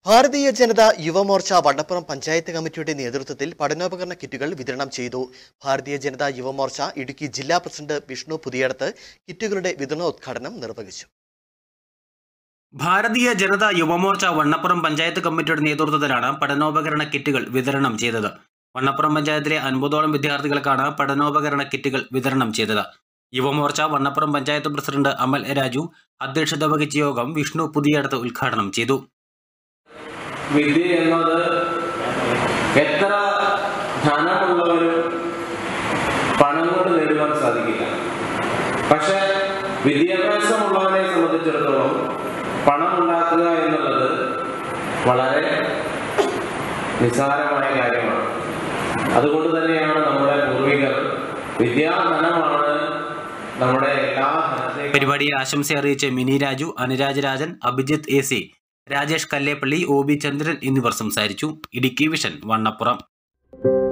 ഭാരതീയ ജനത യുവമോർച്ച വണ്ണപ്പുറം പഞ്ചായത്ത് കമ്മിറ്റിയുടെ നേതൃത്വത്തിൽ പഠനോപകരണ കിറ്റുകൾ വിതരണം ചെയ്തു ഭാരതീയ ജനത യുവമോർച്ച ഇടുക്കി ജില്ലാ പ്രസിഡന്റ് വിഷ്ണു പുതിയടത്ത് കിറ്റുകളുടെ വിതരണോദ്ഘാടനം നിർവഹിച്ചു ഭാരതീയ ജനതാ യുവമോർച്ച വണ്ണപ്പുറം പഞ്ചായത്ത് കമ്മിറ്റിയുടെ നേതൃത്വത്തിലാണ് പഠനോപകരണ കിറ്റുകൾ വിതരണം ചെയ്തത് വണ്ണപ്പുറം പഞ്ചായത്തിലെ അൻപതോളം വിദ്യാർത്ഥികൾക്കാണ് പഠനോപകരണ കിറ്റുകൾ വിതരണം ചെയ്തത് യുവമോർച്ച വണ്ണപ്പുറം പഞ്ചായത്ത് പ്രസിഡന്റ് അമൽ രാജു അധ്യക്ഷത വഹിച്ച യോഗം വിഷ്ണു പുതിയടത്ത് ഉദ്ഘാടനം ചെയ്തു വിദ്യ എന്നത് എത്ര ധനമുള്ളവരും പണം കൊണ്ട് നേടുവാൻ സാധിക്കില്ല പക്ഷെ വിദ്യാഭ്യാസമുള്ളവനെ സംബന്ധിച്ചിടത്തോളം പണം ഉണ്ടാക്കുക എന്നുള്ളത് വളരെ നിസ്സാരമായ കാര്യമാണ് അതുകൊണ്ട് തന്നെയാണ് നമ്മുടെ പൂർവികർ വിദ്യാധനമാണ് നമ്മുടെ എല്ലാ ധനത്തെയും പരിപാടിയെ ആശംസ അറിയിച്ച് Mini Raju Anuraj Rajan Abhijith A C Rajesh Kallepally O B Chandran എന്നിവർ സംസാരിച്ചു ഇടുക്കി വിഷൻ വണ്ണപ്പുറം